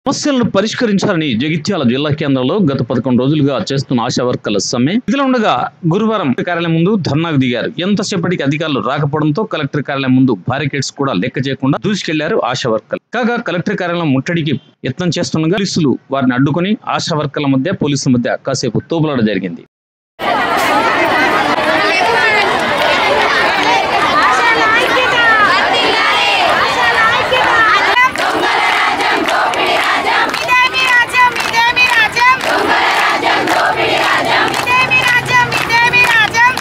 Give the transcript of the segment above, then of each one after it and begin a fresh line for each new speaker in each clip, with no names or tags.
సమస్యలను పరిష్కరించాలని జగిత్యాల జిల్లా కేంద్రంలో గత పదకొండు రోజులుగా చేస్తున్న ఆశా వర్కర్ల సమ్మె ఇదిలా ఉండగా గురువారం కార్యాలయం ముందు ధర్నాకు దిగారు ఎంతసేపటికి అధికారులు రాకపోవడంతో కలెక్టర్ కార్యాలయం ముందు బారికేడ్స్ కూడా లెక్క చేయకుండా దూసుకెళ్లారు ఆశా వర్కర్లు కాగా కలెక్టర్ కార్యాలయం ముట్టడికి యత్నం చేస్తుండగా పోలీసులు వారిని అడ్డుకొని ఆశా వర్కర్ల మధ్య పోలీసుల మధ్య కాసేపు తోపులాట జరిగింది
ఇదేమి రాజ్యం ఇదేమి రాజ్యం ఇదేమి రాజ్యం ఇదేమి రాజ్యం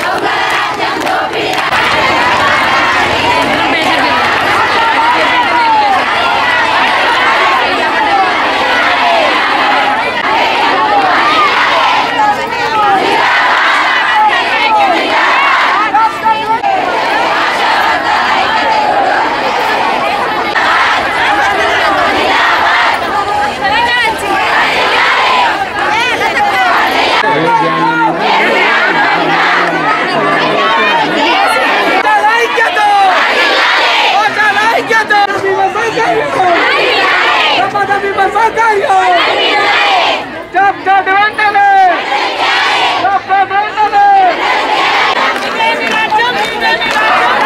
ఇదేమి రాజ్యం ఇదేమి రాజ్యం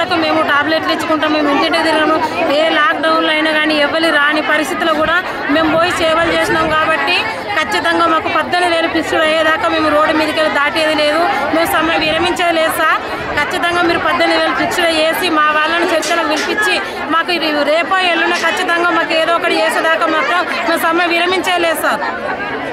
వరకు మేము టాబ్లెట్లు ఇచ్చుకుంటాం మేము ఇంటింటి తిరగము ఏ లాక్డౌన్లో అయినా కానీ ఎవరి రాని పరిస్థితుల్లో కూడా మేము పోయి సేవలు చేసినాం కాబట్టి ఖచ్చితంగా మాకు పద్దెనిమిది వేలు ఫిక్స్డ్ అయ్యేదాకా మేము రోడ్డు మీదకి వెళ్ళి దాటేది లేదు మేము సమయం విరమించేది లేదు సార్ ఖచ్చితంగా మీరు పద్దెనిమిది వేలు ఫిక్స్డ్ చేసి మా వాళ్ళని చర్చలకు పిలిపించి మాకు ఇది రేపో ఎల్లుండ ఖచ్చితంగా మాకు ఏదో ఒకటి చేసేదాకా మాత్రం మేము సమయం విరమించేది లేదు సార్